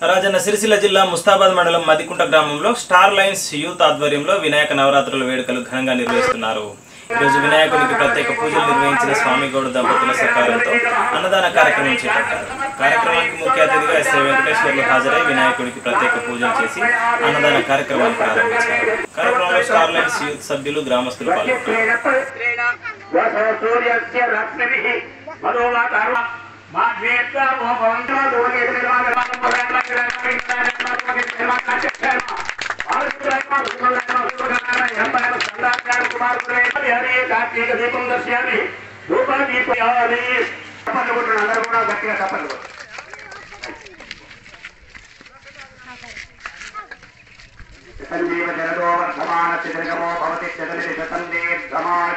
రాజన్న సిరిసిల్ల జిల్లా ముస్తాబాద్ మండలం మదికుంట గ్రామంలో స్టార్ లైన్స్ యూత్ ఆధ్వర్యంలో వినాయక నవరాత్రుల వేడుకలు ఘనంగా నిర్వహిస్తున్నారు ఈరోజు వినాయకునికి ప్రత్యేక పూజలు నిర్వహించిన స్వామిగౌడ దంపతుల సహకారంతో అన్నదాన కార్యక్రమం చేపట్టారు కార్యక్రమానికి ముఖ్య అతిథిగా ఎస్ఐ వెంకటేశ్వర్లు హాజరై వినాయకుడికి ప్రత్యేక పూజలు చేసి అన్నదాన కార్యక్రమాన్ని ప్రారంభించారు కార్యక్రమంలో స్టార్ లైన్స్ యూత్ సభ్యులు గ్రామస్తులు పాల్గొన్నారు సూర్యస్య రశ్మిభిః మధుమాకర్మ మాధ్వేత్వా మోహవంతో కార్తీక దీపం దర్శయామి ధూప దీపయామి చప్పట్లు కొట్టండి అందరూ కూడా గట్టిగా చప్పట్లు కొట్టండి సంజీవ జనదో వర్ధమాన చిద్రగమో భవతి చదలితి శతందే ధమాని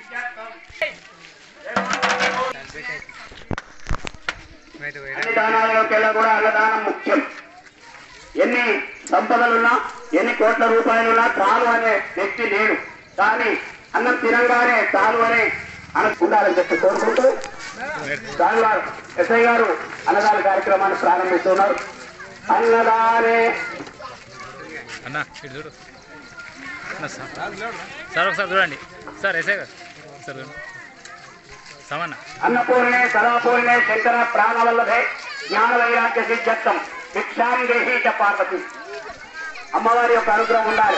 అన్ని దానాలలోకెల్లా కూడా అన్నదానం ముఖ్యం ఎన్ని సంపదలున్నా ఎన్ని కోట్ల రూపాయలున్నా చాలు అనే వ్యక్తి లేడు కానీ అన్నం తినంగానే చాలు అనే అన ఉండాలని చెప్పి కోరుకుంటూ దాని వారు ఎస్ఐ గారు అన్నదాన కార్యక్రమాన్ని ప్రారంభిస్తున్నారు అన్నదానే అన్న ఇటు చూడు అన్న సార్ సార్ ఒకసారి చూడండి సార్ ఎస్ఐ గారు సార్ చూడండి సమన్న అన్నపూర్ణే సదాపూర్ణే శంకర ప్రాణవల్లభే జ్ఞాన వైరాగ్య సిద్ధత్తం భిక్షాం దేహీ చ పార్వతి అమ్మవారి యొక్క అనుగ్రహం ఉండాలి